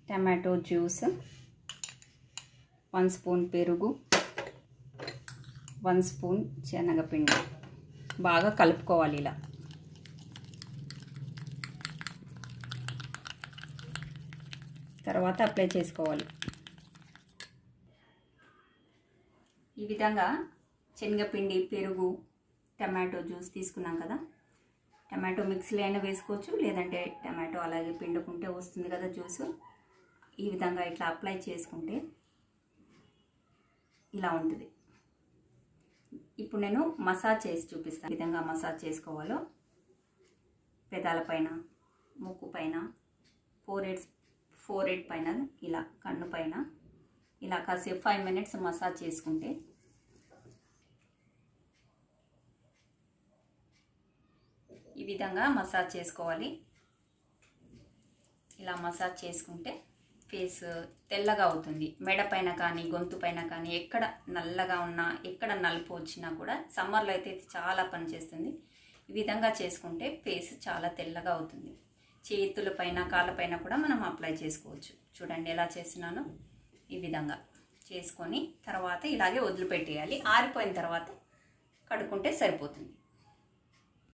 tomato juice one spoon పెరుగు one spoon శనగపిండి బాగా కలుపుకోవాలి ఇలా తర్వాత అప్లై చేసుకోవాలి ఈ విధంగా శనగపిండి పెరుగు టమాటో జ్యూస్ తీసుకున్నాం కదా టమాటో మిక్సీలో అయినా వేసుకోవచ్చు లేదంటే టమాటో అలాగే పిండుకుంటే వస్తుంది కదా జ్యూస్ ఈ విధంగా ఇట్లా అప్లై చేసుకుంటే ఇలా ఉంటుంది ఇప్పుడు నేను మసాజ్ చేసి చూపిస్తాను ఈ విధంగా మసాజ్ చేసుకోవాలో పెదాల పైన ముక్కు పైన ఫోర్ ఎయిడ్స్ ఫోర్ ఎయిట్ పైన ఇలా కన్ను పైన ఇలా కాసేపు ఫైవ్ మినిట్స్ మసాజ్ చేసుకుంటే ఈ విధంగా మసాజ్ చేసుకోవాలి ఇలా మసాజ్ చేసుకుంటే ఫేస్ తెల్లగా అవుతుంది మెడ పైన కానీ గొంతు పైన కానీ ఎక్కడ నల్లగా ఉన్నా ఎక్కడ నలుపు వచ్చినా కూడా సమ్మర్లో అయితే ఇది చాలా పనిచేస్తుంది ఈ విధంగా చేసుకుంటే ఫేస్ చాలా తెల్లగా అవుతుంది చేతుల పైన కాళ్ళపైన కూడా మనం అప్లై చేసుకోవచ్చు చూడండి ఎలా చేస్తున్నానో ఈ విధంగా చేసుకొని తర్వాత ఇలాగే వదిలిపెట్టేయాలి ఆరిపోయిన తర్వాత కడుక్కుంటే సరిపోతుంది